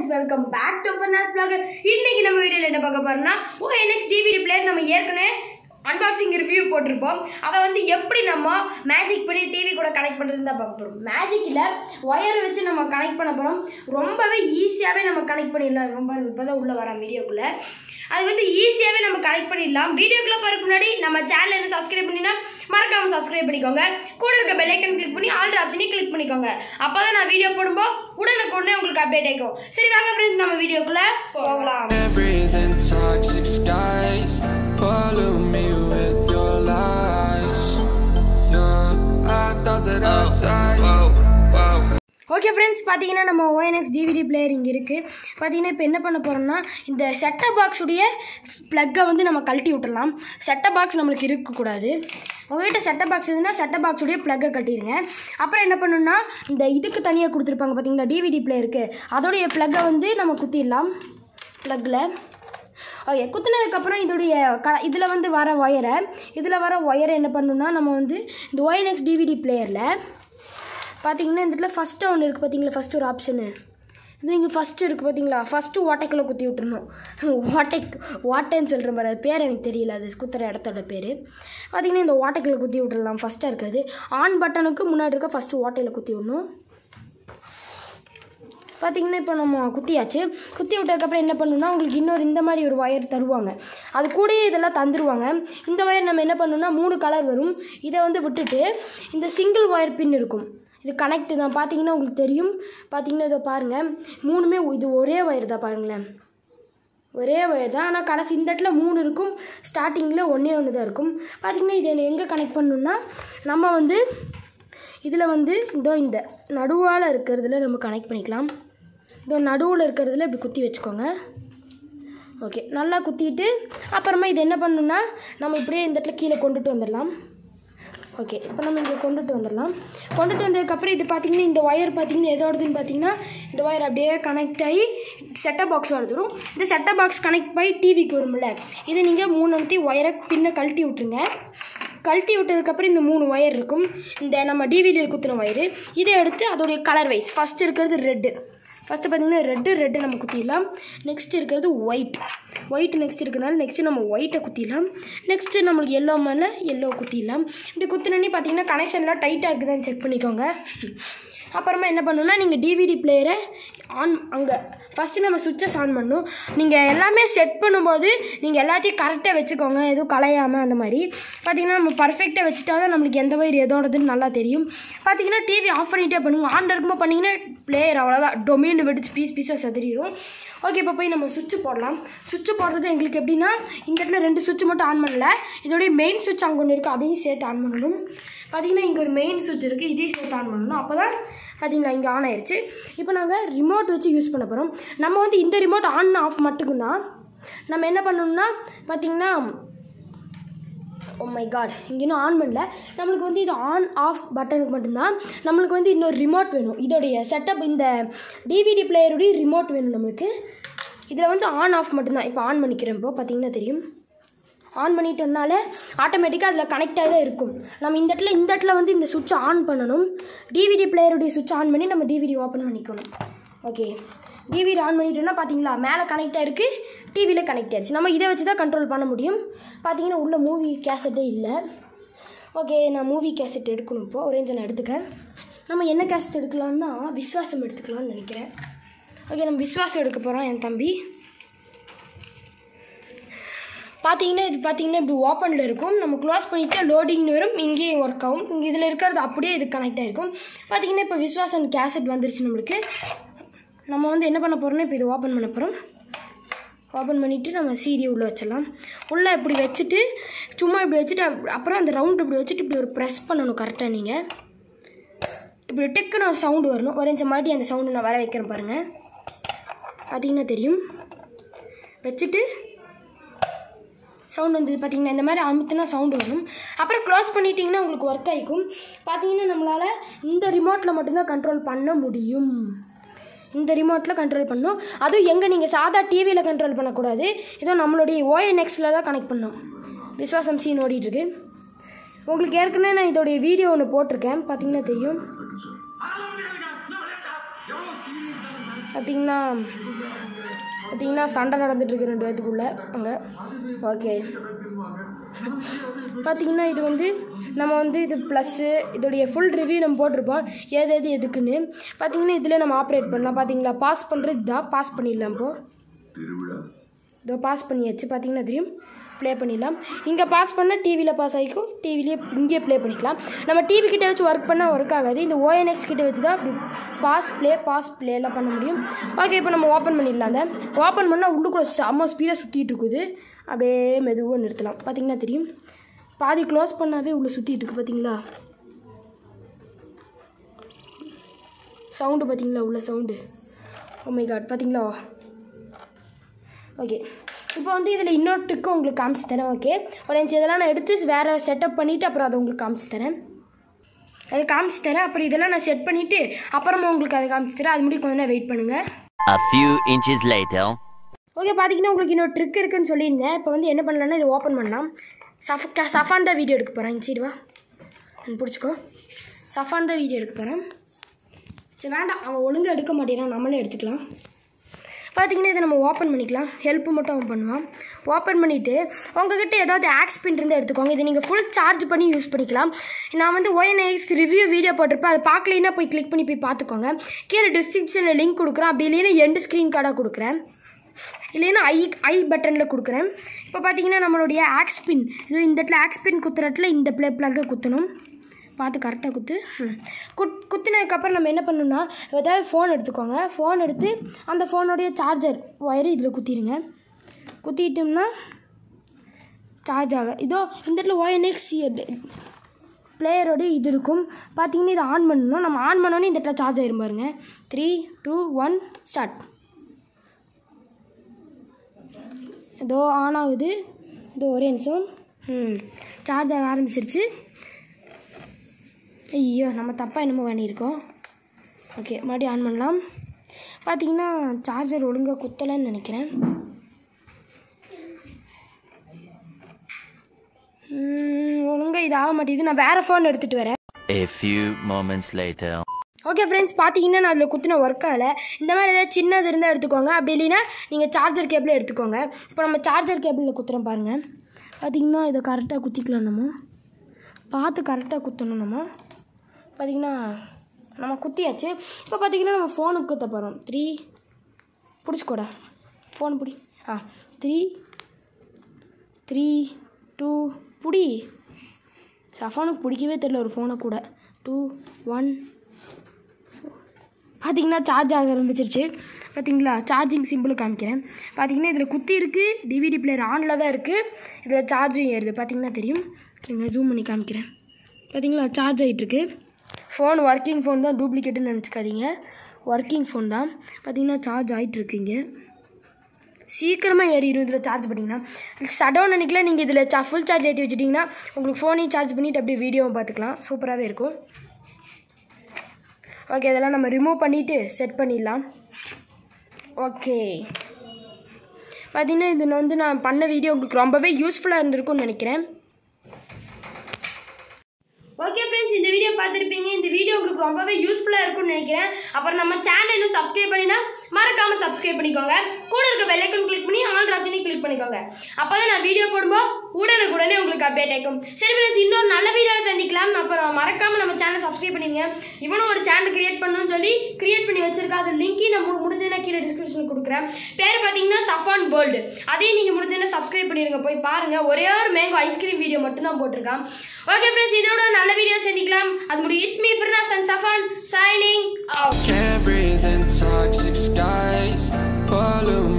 Friends welcome back to Firnas vlog இன்னைக்கு நம்ம வீடியோவில் என்ன பார்க்க போறோம்னா ஓ என்எக்ஸ் டிவிடி பிளேயர் நம்ம ஏற்கனவே அன்பாக்சிங் ரிவ்யூ போட்டிருப்போம் அதை வந்து எப்படி நம்ம மேஜிக் பண்ணி டிவி கூட கனெக்ட் பண்ணுறது தான் பார்க்க போகிறோம் மேஜிக்கில் ஒயரை வச்சு நம்ம கனெக்ட் பண்ண போகிறோம் ரொம்பவே ஈஸியாகவே நம்ம கனெக்ட் பண்ணிடலாம் ரொம்ப இப்போ தான் உள்ளே வரோம் வீடியோக்குள்ளே அது வந்து ஈஸியாகவே நம்ம கனெக்ட் பண்ணிடலாம் வீடியோக்குள்ளே போகிறதுக்கு முன்னாடி நம்ம சேனல் என்ன சப்ஸ்கிரைப் பண்ணினா மறக்காம சப்ஸ்கிரைப் பண்ணிக்கோங்க கூட இருக்க பெல் ஐக்கன் கிளிக் பண்ணி ஆல் ஆப்ஷனையும் கிளிக் பண்ணிக்கோங்க அப்போ தான் நான் வீடியோ போடும்போது உடனுக்குடனே உங்களுக்கு அப்டேட் ஆகிக்கும் சரி வாங்க ஃப்ரெண்ட்ஸ் நம்ம வீடியோக்குள்ளே போகலாம் breathing toxic skies pollute me with your lies. Yeah, I thought that I'd die. Whoa, whoa. Okay friends பார்த்தீங்கன்னா நம்ம ஓஎன்எக்ஸ் டிவிடி பிளேயர் இங்கே இருக்குது பார்த்தீங்கன்னா இப்போ என்ன பண்ண போகிறோம்னா இந்த செட்டப் பாக்ஸுடைய ப்ளக்கை வந்து நம்ம கழட்டி விட்டுடலாம் செட்டப் பாக்ஸ் நம்மளுக்கு இருக்கக்கூடாது உங்கள்கிட்ட செட்டப் பாக்ஸ் இருந்தால் செட்டப் பாக்ஸுடைய ப்ளக்கை கட்டிடுங்க அப்புறம் என்ன பண்ணணும்னா இந்த இதுக்கு தனியாக கொடுத்துருப்பாங்க பார்த்தீங்களா டிவிடி பிளேயருக்கு அதோடைய ப்ளக்கை வந்து நம்ம குத்திடலாம் ப்ளக்கில் ஓகே குத்துனதுக்கப்புறம் இதோடைய க இதில் வந்து வர ஒயரை இதில் வர ஒயரை என்ன பண்ணணும்னா நம்ம வந்து இந்த ஓஎன்எக்ஸ் டிவிடி பிளேயரில் பார்த்தீங்கன்னா இந்த இடத்துல ஃபஸ்ட்டு ஒன்று இருக்குது பார்த்தீங்களா ஃபஸ்ட்டு ஒரு ஆப்ஷனு இது இங்கே ஃபஸ்ட்டு இருக்குது பார்த்தீங்களா ஃபஸ்ட்டு ஓட்டைக்குள்ளே குத்தி விட்டுறணும் ஓட்டை ஓட்டைன்னு சொல்கிற மாதிரி அது பேர் எனக்கு தெரியல அது குத்துற இடத்தோட பேர் பார்த்தீங்கன்னா இந்த ஓட்டைக்குள்ளே குத்தி விட்டுறலாம் ஃபஸ்ட்டாக இருக்கிறது ஆன் பட்டனுக்கு முன்னாடி இருக்க ஃபஸ்ட்டு ஓட்டையில் குத்தி விடணும் பார்த்தீங்கன்னா இப்போ நம்ம குத்தியாச்சு குத்தி விட்டதுக்கப்புறம் என்ன பண்ணணும்னா உங்களுக்கு இன்னொரு இந்த மாதிரி ஒரு ஒயர் தருவாங்க அது கூடயே இதெல்லாம் தந்துருவாங்க இந்த ஒயர் நம்ம என்ன பண்ணணும்னா மூணு கலர் வரும் இதை வந்து விட்டுட்டு இந்த சிங்கிள் ஒயர் பின் இருக்கும் இது கனெக்ட் தான் பார்த்தீங்கன்னா உங்களுக்கு தெரியும் பார்த்தீங்கன்னா இதோ பாருங்கள் மூணுமே இது ஒரே ஒயர் தான் பாருங்களேன் ஒரே ஒயர் தான் ஆனால் கடைசி இந்த இடத்துல மூணு இருக்கும் ஸ்டார்டிங்கில் ஒன்றே ஒன்று தான் இருக்கும் பார்த்தீங்கன்னா இதை எங்கே கனெக்ட் பண்ணணும்னா நம்ம வந்து இதில் வந்து இதோ இந்த நடுவால் இருக்கிறதுல நம்ம கனெக்ட் பண்ணிக்கலாம் இதோ நடுவில் இருக்கிறதுல இப்படி குத்தி வச்சுக்கோங்க ஓகே நல்லா குத்திட்டு அப்புறமா இது என்ன பண்ணணும்னா நம்ம இப்படியே இந்த இடத்துல கீழே கொண்டுட்டு வந்துடலாம் ஓகே இப்போ நம்ம இங்கே கொண்டுட்டு வந்துடலாம் கொண்டுட்டு வந்ததுக்கப்புறம் இது பார்த்தீங்கன்னா இந்த ஒயர் பார்த்தீங்கன்னா எதோடதுன்னு பார்த்தீங்கன்னா இந்த ஒயர் அப்படியே கனெக்ட் ஆகி செட்டப் பாக்ஸ் வந்துடும் இந்த செட்டப் பாக்ஸ் கனெக்ட் ஆகி டிவிக்கு வரும்ல இதை நீங்கள் மூணு அழுத்தி ஒயரை பின்ன கழட்டி விட்ருங்க கழட்டி விட்டதுக்கப்புறம் இந்த மூணு ஒயர் இருக்கும் இந்த நம்ம டிவிடியில் குத்துன ஒயரு இதை எடுத்து அதோடைய கலர் வைஸ் ஃபஸ்ட் இருக்கிறது ரெட்டு ஃபஸ்ட்டு பார்த்தீங்கன்னா ரெட்டு ரெட்டு நம்ம குத்திடலாம் நெக்ஸ்ட் இருக்கிறது ஒயிட் ஒயிட் நெக்ஸ்ட் இருக்கிறனால நெக்ஸ்ட்டு நம்ம ஒயிட்டை குத்திடலாம் நெக்ஸ்ட்டு நம்மளுக்கு எல்லோ மேலே எல்லோ குத்திடலாம் இப்படி குத்தினோடனே பார்த்தீங்கன்னா கனெக்ஷன்லாம் டைட்டாக இருக்குதான்னு செக் பண்ணிக்கோங்க அப்புறமா என்ன பண்ணணும்னா நீங்கள் டிவிடி பிளேயரை ஆன் அங்கே ஃபஸ்ட்டு நம்ம சுவிட்சஸ் ஆன் பண்ணணும் நீங்கள் எல்லாமே செட் பண்ணும்போது நீங்கள் எல்லாத்தையும் கரெக்டாக வச்சுக்கோங்க எதுவும் கலையாமல் அந்த மாதிரி பார்த்தீங்கன்னா நம்ம பர்ஃபெக்டாக வச்சுட்டா தான் நம்மளுக்கு எந்த வயர் எதோடதுன்னு நல்லா தெரியும் பார்த்தீங்கன்னா டிவி ஆஃப் பண்ணிகிட்டே பண்ணுங்க ஆன் இருக்கும்போது பண்ணிங்கன்னா பிளேயர் அவ்வளோதான் டொமின்னு வெடிச்சு பீஸ் பீஸாக செதறிடும் ஓகே இப்போ போய் நம்ம சுவிட்ச் போடலாம் சுவிட்ச் போடுறது எங்களுக்கு எப்படின்னா இந்த இடத்துல ரெண்டு சுவிட்ச் மட்டும் ஆன் பண்ணல இதோடைய மெயின் சுவிட்ச் அங்கே ஒன்று இருக்குது அதையும் சேர்த்து ஆன் பண்ணணும் பார்த்தீங்கன்னா இங்கே ஒரு மெயின் சுவிட்ச் இருக்குது இதையும் சேர்த்து ஆன் பண்ணணும் அப்போ தான் பார்த்தீங்களா இங்கே ஆன் ஆயிடுச்சு இப்போ நாங்கள் ரிமோட் வச்சு யூஸ் பண்ண போகிறோம் நம்ம வந்து இந்த ரிமோட் ஆன் ஆஃப் மட்டுக்கும் தான் நம்ம என்ன பண்ணணும்னா பார்த்தீங்கன்னா ஓ மை காட் இங்கே இன்னும் ஆன் பண்ணல நம்மளுக்கு வந்து இது ஆன் ஆஃப் பட்டனுக்கு மட்டும்தான் நம்மளுக்கு வந்து இன்னொரு ரிமோட் வேணும் இதோடைய செட்டப் இந்த டிவிடி பிளேயருடைய ரிமோட் வேணும் நம்மளுக்கு இதில் வந்து ஆன் ஆஃப் மட்டும்தான் இப்போ ஆன் பண்ணிக்கிறேன் இப்போ பார்த்தீங்கன்னா தெரியும் ஆன் பண்ணிட்டோம்னால ஆட்டோமேட்டிக்காக அதில் கனெக்ட் ஆகி தான் இருக்கும் நம்ம இந்த இடத்துல இந்த இடத்துல வந்து இந்த சுவிட்ச் ஆன் பண்ணணும் டிவிடி பிளேயருடைய சுவிட்ச் ஆன் பண்ணி நம்ம டிவிடி ஓப்பன் பண்ணிக்கணும் ஓகே டிவிடி ஆன் பண்ணிட்டோம்னா பார்த்தீங்களா மேலே கனெக்ட் ஆகிருக்கு டிவியில் கனெக்ட் ஆயிடுச்சு நம்ம இதை வச்சு தான் கண்ட்ரோல் பண்ண முடியும் பார்த்தீங்கன்னா உள்ள மூவி கேசட்டே இல்லை ஓகே நான் மூவி கேசட் எடுக்கணும் இப்போ ஒரே நான் எடுத்துக்கிறேன் நம்ம என்ன கேசட் எடுக்கலாம்னா விஸ்வாசம் எடுத்துக்கலாம்னு நினைக்கிறேன் ஓகே நம்ம விஸ்வாசம் எடுக்க போகிறோம் என் தம்பி பார்த்தீங்கன்னா இது பார்த்தீங்கன்னா இப்படி ஓப்பனில் இருக்கும் நம்ம க்ளோஸ் பண்ணிவிட்டு லோடிங்னு வரும் இங்கேயும் ஒர்க் ஆகும் இங்கே இதில் இருக்கிறது அப்படியே இது கனெக்ட் ஆகிருக்கும் பார்த்தீங்கன்னா இப்போ விஸ்வாசன் கேசட் வந்துருச்சு நம்மளுக்கு நம்ம வந்து என்ன பண்ண போகிறோம்னா இப்போ இது ஓப்பன் பண்ண போகிறோம் ஓப்பன் பண்ணிவிட்டு நம்ம சீரியை உள்ளே வச்சிடலாம் உள்ளே இப்படி வச்சுட்டு சும்மா இப்படி வச்சுட்டு அப்~ அப்புறம் அந்த ரவுண்ட் இப்படி வச்சுட்டு இப்படி ஒரு ப்ரெஸ் பண்ணணும் கரெக்டாக நீங்கள் இப்படி டெக்குன்னு ஒரு சவுண்டு வரணும் ஒரு நிமிஷம் மாட்டி அந்த சவுண்டு நான் வர வைக்கிறேன் பாருங்கள் பார்த்தீங்கன்னா தெரியும் வச்சுட்டு சவுண்ட் வந்தது பார்த்தீங்கன்னா இந்த மாதிரி அமுத்துனா சவுண்டு வரும் அப்புறம் க்ளோஸ் பண்ணிட்டீங்கன்னா உங்களுக்கு ஒர்க் ஆகிக்கும் பார்த்தீங்கன்னா நம்மளால் இந்த ரிமோட்டில் மட்டும்தான் கண்ட்ரோல் பண்ண முடியும் இந்த ரிமோட்டில் கண்ட்ரோல் பண்ணணும் அதுவும் எங்கே நீங்கள் சாதா டிவியில் கண்ட்ரோல் பண்ணக்கூடாது ஏதோ நம்மளுடைய ஓஎன்எக்ஸில் தான் கனெக்ட் பண்ணோம் விஸ்வாசம் சீன் ஓடிட்டுருக்கு உங்களுக்கு ஏற்கனவே நான் இதோடைய வீடியோ ஒன்று போட்டிருக்கேன் பார்த்தீங்கன்னா தெரியும் பார்த்தீங்கன்னா பார்த்தீங்கன்னா சண்டை நடந்துட்டுருக்கு ரெண்டு பேத்துக்குள்ளே அங்கே ஓகே பார்த்தீங்கன்னா இது வந்து நம்ம வந்து இது ப்ளஸ்ஸு இதோடைய ஃபுல் ரிவ்யூ நம்ம போட்டிருப்போம் ஏது எது எதுக்குன்னு பார்த்தீங்கன்னா இதில் நம்ம ஆப்ரேட் பண்ணலாம் பார்த்தீங்களா பாஸ் பண்ணுறது இதுதான் பாஸ் பண்ணிடலாம் இப்போது இதோ பாஸ் பண்ணியாச்சு பார்த்தீங்கன்னா தெரியும் ப்ளே பண்ணிடலாம் இங்கே பாஸ் பண்ணால் டிவியில் பாஸ் ஆகிக்கும் டிவிலேயே இங்கேயே ப்ளே பண்ணிக்கலாம் நம்ம டிவி கிட்ட வச்சு ஒர்க் பண்ணால் ஒர்க் ஆகாது இந்த ஓஎன்எக்ஸ் கிட்ட வச்சு தான் அப்படி பாஸ் ப்ளே பாஸ் ப்ளே எல்லாம் பண்ண முடியும் ஓகே இப்போ நம்ம ஓப்பன் பண்ணிடலாம் அந்த ஓப்பன் பண்ணால் உள்ளுக்குள்ளே செம்ம ஸ்பீடாக சுற்றிட்டு இருக்குது அப்படியே மெதுவாக நிறுத்தலாம் பார்த்தீங்கன்னா தெரியும் பாதி க்ளோஸ் பண்ணாவே உள்ளே சுற்றிட்டு இருக்கு பார்த்தீங்களா சவுண்டு பார்த்தீங்களா உள்ள சவுண்டு ஓமை காட் பார்த்தீங்களா ஓகே இப்போ வந்து இதில் இன்னொரு ட்ரிக்கு உங்களுக்கு காமிச்சு தரேன் ஓகே ஒரு இன்ச்சு இதெல்லாம் நான் எடுத்து வேறு செட்டப் பண்ணிவிட்டு அப்புறம் அதை உங்களுக்கு காமிச்சு தரேன் அதை காமிச்சு தரேன் அப்புறம் இதெல்லாம் நான் செட் பண்ணிவிட்டு அப்புறமா உங்களுக்கு அதை காமிச்சு தரேன் அது முடியும் கொஞ்ச நேரம் வெயிட் பண்ணுங்கள் A few inches later. Okay பார்த்தீங்கன்னா உங்களுக்கு இன்னொரு ட்ரிக் இருக்குன்னு சொல்லியிருந்தேன் இப்போ வந்து என்ன பண்ணலாம்னா இதை ஓப்பன் பண்ணலாம் சஃப் சஃபான் தான் வீடியோ எடுக்க போகிறேன் சரி வா ம், பிடிச்சிக்கோ சஃபான் தான் வீடியோ எடுக்க போகிறேன் சரி வேண்டாம் அவன் ஒழுங்காக எடுக்க மாட்டேறான் நம்மளே எடுத்துக்கலாம் பார்த்தீங்கன்னா இதை நம்ம ஓப்பன் பண்ணிக்கலாம் ஹெல்ப் மட்டும் அவன் பண்ணுவான் ஓப்பன் பண்ணிவிட்டு உங்ககிட்ட ஏதாவது ஆக்ஸ் பின் இருந்தால் எடுத்துக்கோங்க இதை நீங்கள் ஃபுல் சார்ஜ் பண்ணி யூஸ் பண்ணிக்கலாம் நான் வந்து ஒய்என்ஐஎஸ் ரிவ்யூ வீடியோ போட்டிருப்பேன் அதை பார்க்கலைன்னா போய் கிளிக் பண்ணி போய் பார்த்துக்கோங்க கீழே டிஸ்கிரிப்ஷனில் லிங்க் கொடுக்குறேன் அப்படி இல்லைன்னா எண்டு ஸ்க்ரீன் கார்டாக கொடுக்குறேன் இல்லைன்னா ஐ ஐ பட்டனில் கொடுக்குறேன் இப்போ பார்த்தீங்கன்னா நம்மளுடைய ஆக்ஸ் பின் இது இந்த இடத்துல ஆக்ஸ் பின் குத்துற இடத்துல இந்த ப்ளே ப்ளக்கை குத்தணும் பார்த்து கரெக்டாக குத்து ம். குத் குத்துனதுக்கப்புறம் நம்ம என்ன பண்ணணும்னா ஏதாவது ஃபோன் எடுத்துக்கோங்க ஃபோன் எடுத்து அந்த ஃபோனுடைய சார்ஜர் ஒயரு இதில் குத்திடுங்க குத்திட்டோம்னா சார்ஜ் ஆக இதோ இந்த இடத்துல ஒயர்நெக்ஸ் பிளேயரோட இது இருக்கும் பார்த்தீங்கன்னா இதை ஆன் பண்ணணும் நம்ம ஆன் பண்ணோன்னே இந்த இடத்துல சார்ஜ் ஆயிரும் பாருங்க த்ரீ டூ ஒன் ஸ்டார்ட் இதோ ஆன் ஆகுது இதோ ஒரே நிமிஷம் ம் சார்ஜ் ஆக ஆரம்பிச்சிருச்சு ஐயோ நம்ம தப்பாக என்னமோ பண்ணியிருக்கோம் ஓகே மறுபடியும் ஆன் பண்ணலாம் பார்த்தீங்கன்னா சார்ஜர் ஒழுங்காக குத்தலைன்னு நினைக்கிறேன் ஒழுங்காக இது ஆக மாட்டேங்குது நான் வேறு ஃபோன் எடுத்துகிட்டு வரேன் A few moments later. Okay friends பார்த்தீங்கன்னா நான் அதில் குத்தின ஒர்க் ஆகலை இந்த மாதிரி ஏதாவது சின்னது இருந்தால் எடுத்துக்கோங்க அப்படி இல்லைன்னா நீங்கள் சார்ஜர் கேபிளை எடுத்துக்கோங்க இப்போ நம்ம சார்ஜர் கேபிளில் குத்துறோம் பாருங்கள் பார்த்தீங்கன்னா இதை கரெக்டாக குத்திக்கலாம் நம்ம பார்த்து கரெக்டாக குத்தணும் நம்ம பார்த்தீங்கன்னா நம்ம குத்தியாச்சு இப்போ பார்த்தீங்கன்னா நம்ம ஃபோனுக்கு குத்த போகிறோம் த்ரீ பிடிச்சிக்கோடா ஃபோன் பிடி ஆ த்ரீ த்ரீ டூ பிடி சஃபானுக்கு பிடிக்கவே தெரில ஒரு ஃபோனை கூட டூ ஒன் பார்த்தீங்கன்னா சார்ஜ் ஆக ஆரம்பிச்சிருச்சு பார்த்தீங்களா சார்ஜிங் சிம்பிள் காமிக்கிறேன் பார்த்தீங்கன்னா இதில் குத்தி இருக்குது டிவிடி பிளேயர் ஆனில் தான் இருக்குது இதில் சார்ஜும் ஏறுது பார்த்தீங்கன்னா தெரியும் நீங்கள் ஜூம் பண்ணி காமிக்கிறேன் பார்த்தீங்களா சார்ஜ் ஆகிட்டுருக்கு ஃபோன் ஒர்க்கிங் ஃபோன் தான் டூப்ளிகேட்டுன்னு நினச்சிக்காதீங்க ஒர்க்கிங் ஃபோன் தான் பார்த்தீங்கன்னா சார்ஜ் ஆகிட்டுருக்குங்க சீக்கிரமாக ஏறிடும் இதில் சார்ஜ் பண்ணிங்கன்னா சடவுன் அன்றைக்கில் நீங்கள் இதில் சா ஃபுல் சார்ஜ் ஏற்றி வச்சிட்டிங்கன்னா உங்களுக்கு ஃபோனையும் சார்ஜ் பண்ணிவிட்டு அப்படியே வீடியோவும் பார்த்துக்கலாம் சூப்பராகவே இருக்கும் ஓகே இதெல்லாம் நம்ம ரிமூவ் பண்ணிவிட்டு செட் பண்ணிடலாம் ஓகே பார்த்தீங்கன்னா இது வந்து நான் பண்ண வீடியோ உங்களுக்கு ரொம்பவே யூஸ்ஃபுல்லாக இருந்திருக்கும்னு நினைக்கிறேன் ஓகே ஃப்ரெண்ட்ஸ் இந்த வீடியோ பார்த்துருப்பீங்க இந்த வீடியோ உங்களுக்கு ரொம்பவே யூஸ்ஃபுல்லாக இருக்கும்னு நினைக்கிறேன் அப்புறம் நம்ம சேனல் இன்னும் சப்ஸ்கிரைப் பண்ணினா மறக்காம சப்ஸ்கிரைப் பண்ணிக்கோங்க கூட இருக்க பெல்லைக்கன் கிளிக் பண்ணி ஆல் ஆப்ஷனையும் கிளிக் பண்ணிக்கோங்க அப்போ தான் நான் வீடியோ போடும்போது உடனுக்குடனே உங்களுக்கு அப்டேட் ஆகும் சரி ஃப்ரெண்ட்ஸ் இன்னொரு நல்ல வீடியோ சந்திக்கலாம் அப்புறம் மறக்காம நம்ம சேனல் சப்ஸ்கிரைப் பண்ணிங்க இவனும் ஒரு சேனல் கிரியேட் பண்ணணும்னு சொல்லி கிரியேட் பண்ணி வச்சிருக்கா அது லிங்கையும் நான் மு- முடிஞ்சதுன்னா கீழே டிஸ்கிரிப்ஷனில் கொடுக்குறேன் பேர் பார்த்தீங்கன்னா சஃபான் வேர்ல்டு அதையும் நீங்கள் முடிஞ்சதுன்னா சப்ஸ்கிரைப் பண்ணிடுங்க போய் பாருங்க ஒரே ஒரு மேங்கோ ஐஸ்கிரீம் வீடியோ மட்டும் தான் போட்டிருக்கான் ஓகே ஃப்ரெண்ட்ஸ் இதோட நல்ல வீடியோ சந்திக்கலாம் அது முடியும் it's me Firnas and Safan signing out Can't breathe in toxic skies. Pollute